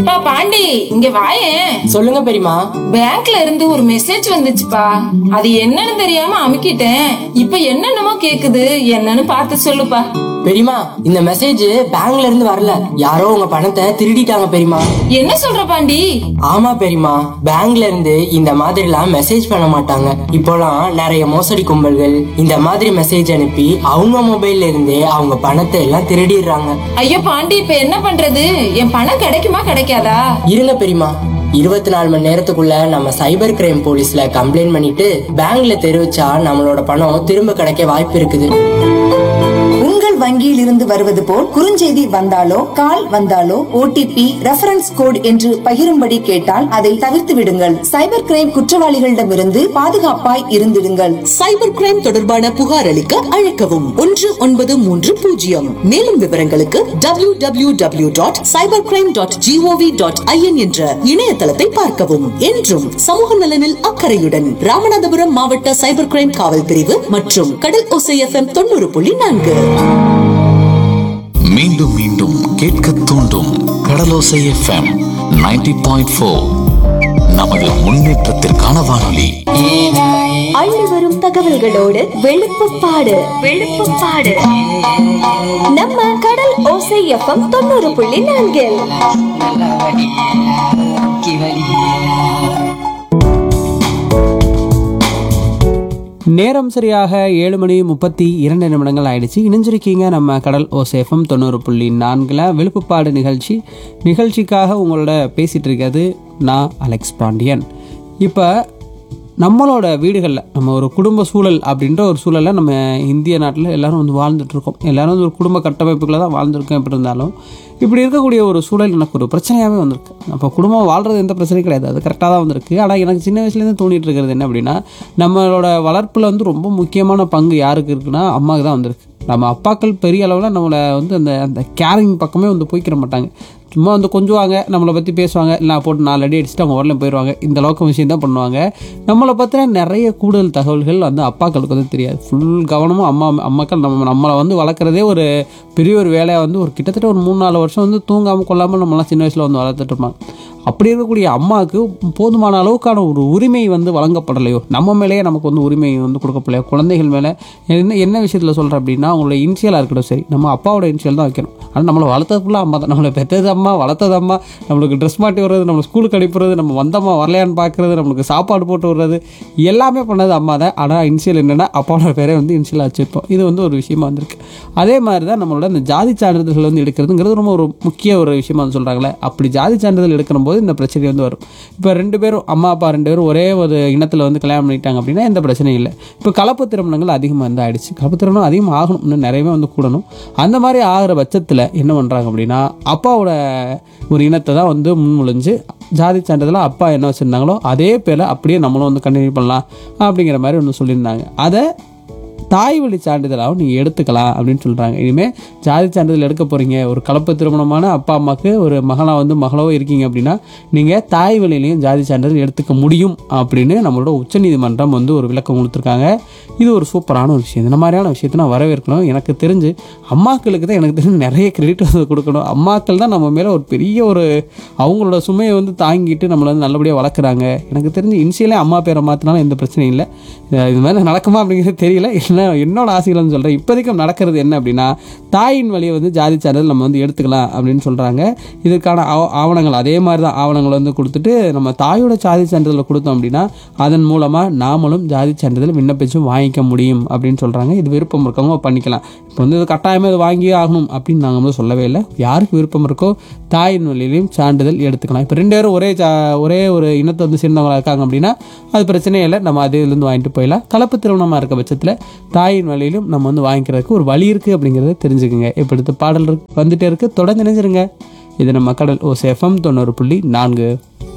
எப்பா பாண்டி இங்க வாயேன் சொல்லுங்க பெரியமா பேங்க்ல இருந்து ஒரு மெசேஜ் வந்துச்சுப்பா அது என்னன்னு தெரியாம அமுக்கிட்டேன் இப்ப என்னென்னமோ கேக்குது என்னன்னு பார்த்து சொல்லுப்பா பெரியமா இந்த மெசேஜ் பேங்க்ல இருந்து வரல யாரோ உங்க பணத்தை திருடிட்டாங்க பெரியமா என்ன சொல்ற பாண்டி ஆமா பெரியமா பேங்க்ல இருந்து இந்த மாதிரிலாம் மெசேஜ் பண்ண மாட்டாங்க இப்போலாம் நிறைய மோசடி கும்பல்கள் இந்த மாதிரி மெசேஜ் அனுப்பி அவங்க மொபைல்ல இருந்தே அவங்க பணத்தை எல்லாம் திருடிடுறாங்க ஐயோ பாண்டி இப்ப என்ன பண்றது என் பணம் கிடைக்குமா கிடைக்காதா இருங்க பெரியமா இருபத்தி நாலு மணி நேரத்துக்குள்ள நம்ம சைபர் கிரைம் போலீஸ்ல கம்ப்ளைண்ட் பண்ணிட்டு பேங்க்ல தெரிவிச்சா நம்மளோட பணம் திரும்ப கிடைக்க வாய்ப்பு இருக்குது உங்கள் வங்கியில் இருந்து வருவது போல் குறுஞ்செய்தி வந்தாலோ கால் வந்தாலோ ஓடிபி ரெஃபரன்ஸ் கோட் என்று பகிரும்படி கேட்டால் அதை தவிர்த்து விடுங்கள் சைபர் கிரைம் குற்றவாளிகளிடமிருந்து பாதுகாப்பாய் இருந்திடுங்கள் சைபர் கிரைம் தொடர்பான புகார் அளிக்க அழைக்கவும் ஒன்று ஒன்பது மூன்று பூஜ்ஜியம் மேலும் விவரங்களுக்கு W W W dot cyber crime dot GOV dot IN என்ற இணையதளத்தை பார்க்கவும் என்றும் சமூக நலனில் அக்கறையுடன் ராமநாதபுரம் மாவட்ட சைபர் கிரைம் காவல் பிரிவு மற்றும் கடல் ஓசை எஃப்எம் தொண்ணூறு புள்ளி நான்கு மீண்டும் மீண்டும் கேட்க தூண்டும் கடலோசை எஃப்எம் 90.4 பாயிண்ட் ஃபோர் நமது முன்னேற்றத்திற்கான வானொலி அள்ளி வரும் தகவல்களோடு வெளுப்புப்பாடு வெளுப்புப்பாடு நம்ம கடல் ஓசை எஃப்எம் தொண்ணூறு புள்ளி நான்கில் நேரம் சரியாக ஏழு மணி முப்பத்தி இரண்டு நிமிடங்கள் ஆயிடுச்சு இணைஞ்சிருக்கீங்க நம்ம கடல் ஓசேஃபம் தொண்ணூறு புள்ளி நான்கில் விழுப்புப்பாடு நிகழ்ச்சி நிகழ்ச்சிக்காக உங்களோட பேசிகிட்டு இருக்கிறது நான் அலெக்ஸ் பாண்டியன் இப்போ நம்மளோட வீடுகளில் நம்ம ஒரு குடும்ப சூழல் அப்படின்ற ஒரு சூழலில் நம்ம இந்திய நாட்டில் எல்லாரும் வந்து வாழ்ந்துட்டு இருக்கோம் எல்லாரும் வந்து ஒரு குடும்ப கட்டமைப்புக்குள்ள தான் வாழ்ந்துருக்கோம் எப்படி இருந்தாலும் இப்படி இருக்கக்கூடிய ஒரு சூழல் எனக்கு ஒரு பிரச்சனையாகவே வந்திருக்கு அப்போ குடும்பம் வாழ்றது எந்த பிரச்சனையும் கிடையாது அது கரெக்டாக தான் வந்திருக்கு ஆனால் எனக்கு சின்ன வயசுலேருந்து தோணிட்டு இருக்கிறது என்ன அப்படின்னா நம்மளோட வளர்ப்பில் வந்து ரொம்ப முக்கியமான பங்கு யாருக்கு இருக்குன்னா அம்மாவுக்கு தான் வந்திருக்கு நம்ம அப்பாக்கள் பெரிய அளவில் நம்மளை வந்து அந்த அந்த கேரிங் பக்கமே வந்து போய்க்கிற மாட்டாங்க சும்மா வந்து கொஞ்சுவாங்க நம்மளை பற்றி பேசுவாங்க இல்லை போட்டு நாலு அடி அடிச்சுட்டு அவங்க உடனே போயிடுவாங்க இந்த அளவுக்கு விஷயம் தான் பண்ணுவாங்க நம்மளை பற்றின நிறைய கூடுதல் தகவல்கள் வந்து அப்பாக்களுக்கு வந்து தெரியாது ஃபுல் கவனமும் அம்மா அம்மாக்கள் நம்ம நம்மளை வந்து வளர்க்குறதே ஒரு பெரிய ஒரு வேலையாக வந்து ஒரு கிட்டத்தட்ட ஒரு மூணு நாலு வருஷம் வந்து தூங்காமல் கொள்ளாமல் நம்மளாம் சின்ன வயசில் வந்து வளர்த்துட்டு இருப்பாங்க அப்படி இருக்கக்கூடிய அம்மாவுக்கு போதுமான அளவுக்கான ஒரு உரிமை வந்து வழங்கப்படலையோ நம்ம மேலேயே நமக்கு வந்து உரிமை வந்து கொடுக்கப்படலையோ குழந்தைகள் மேலே என்ன என்ன விஷயத்தில் சொல்கிறேன் அப்படின்னா அவங்களோட இனிஷியலாக இருக்கட்டும் சரி நம்ம அப்பாவோட இனிஷியல் தான் வைக்கணும் ஆனால் நம்மளை வளர்த்ததுக்குள்ள அம்மா தான் நம்மளை பெற்றது அம்மா வளர்த்தது அம்மா நம்மளுக்கு ட்ரெஸ் மாட்டி விடுறது நம்ம ஸ்கூலுக்கு அனுப்புறது நம்ம வந்தம்மா வரலையான்னு பார்க்குறது நம்மளுக்கு சாப்பாடு போட்டு விடுறது எல்லாமே பண்ணது அம்மா தான் ஆனால் இனிஷியல் என்னென்னா அப்பாவோட பேரே வந்து இனிஷியலாக வச்சுருப்போம் இது வந்து ஒரு விஷயமா வந்திருக்கு அதே மாதிரி தான் நம்மளோட அந்த ஜாதி சான்றிதழ்கள் வந்து எடுக்கிறதுங்கிறது ரொம்ப ஒரு முக்கிய ஒரு விஷயமா வந்து சொல்கிறாங்களே அப்படி ஜாதி சான்றிதழ் எடுக்கிற போது இந்த பிரச்சனை வந்து வரும் இப்போ ரெண்டு பேரும் அம்மா அப்பா ரெண்டு பேரும் ஒரே ஒரு இனத்தில் வந்து கல்யாணம் பண்ணிட்டாங்க அப்படின்னா எந்த பிரச்சனையும் இல்லை இப்போ கலப்பு திருமணங்கள் அதிகமாக வந்து ஆயிடுச்சு கலப்பு திருமணம் அதிகமாக ஆகணும் இன்னும் நிறையவே வந்து கூடணும் அந்த மாதிரி ஆகிற பட்சத்தில் என்ன பண்ணுறாங்க அப்படின்னா அப்பாவோட ஒரு இனத்தை தான் வந்து முன்மொழிஞ்சு ஜாதி சான்றிதழ அப்பா என்ன வச்சுருந்தாங்களோ அதே பேரில் அப்படியே நம்மளும் வந்து கண்டினியூ பண்ணலாம் அப்படிங்கிற மாதிரி ஒன்று சொல்லியிருந்தாங்க அதை தாய் வழி சான்றிதழாகவும் நீங்கள் எடுத்துக்கலாம் அப்படின்னு சொல்கிறாங்க இனிமேல் ஜாதி சான்றிதழ் எடுக்க போகிறீங்க ஒரு கலப்பு திருமணமான அப்பா அம்மாவுக்கு ஒரு மகனாக வந்து மகளோ இருக்கீங்க அப்படின்னா நீங்கள் தாய் வழியிலையும் ஜாதி சான்றிதழ் எடுத்துக்க முடியும் அப்படின்னு நம்மளோட உச்சநீதிமன்றம் வந்து ஒரு விளக்கம் கொடுத்துருக்காங்க இது ஒரு சூப்பரான ஒரு விஷயம் இந்த மாதிரியான விஷயத்தை நான் வரவேற்கணும் எனக்கு தெரிஞ்சு அம்மாக்களுக்கு தான் எனக்கு தெரிஞ்சு நிறைய கிரெடிட் வந்து கொடுக்கணும் அம்மாக்கள் தான் நம்ம மேலே ஒரு பெரிய ஒரு அவங்களோட சுமையை வந்து தாங்கிட்டு நம்மளை வந்து நல்லபடியாக வளர்க்குறாங்க எனக்கு தெரிஞ்சு இனிஷியலே அம்மா பேரை மாற்றினாலும் எந்த பிரச்சனையும் இல்லை அஹ் இது மாதிரி நடக்குமா அப்படிங்கிறது தெரியல என்ன என்னோட ஆசைகள்னு சொல்கிறேன் இப்போதைக்கும் நடக்கிறது என்ன அப்படின்னா தாயின் வழியை வந்து ஜாதி சான்றிதழ் நம்ம வந்து எடுத்துக்கலாம் அப்படின்னு சொல்கிறாங்க இதுக்கான ஆவ- ஆவணங்கள் அதே மாதிரி தான் ஆவணங்கள் வந்து கொடுத்துட்டு நம்ம தாயோட ஜாதி சான்றிதழை கொடுத்தோம் அப்படின்னா அதன் மூலமாக நாமளும் ஜாதி சான்றிதழ் விண்ணப்பிச்சும் வாங்கிக்க முடியும் அப்படின்னு சொல்கிறாங்க இது விருப்பம் இருக்கவங்க பண்ணிக்கலாம் இப்போ வந்து இது கட்டாயமாக இது வாங்கியே ஆகணும் அப்படின்னு நாங்கள் வந்து சொல்லவே இல்லை யாருக்கு விருப்பம் இருக்கோ தாயின் வழியிலையும் சான்றிதழ் எடுத்துக்கலாம் இப்போ ரெண்டு பேரும் ஒரே ஜா ஒரே ஒரு இனத்தை வந்து சேர்ந்தவங்களா இருக்காங்க அப்படின்னா அது பிரச்சனையே இல்லை நம்ம அதிலிருந்து வாங்கிட்டு போயிடலாம் கலப்பு திருமணமாக இருக்க பட்சத்தில் தாயின் வழியிலும் நம்ம வந்து வாங்கிக்கிறதுக்கு ஒரு வழி இருக்குது அப்படிங்கிறத தெரிஞ்சுக்குங்க இப்போ அடுத்த பாடல் இருக்கு வந்துட்டே இருக்கு தொடர்ந்து நினைஞ்சிருங்க இது நம்ம கடல் ஓ எஃப்எம் தொண்ணூறு புள்ளி நான்கு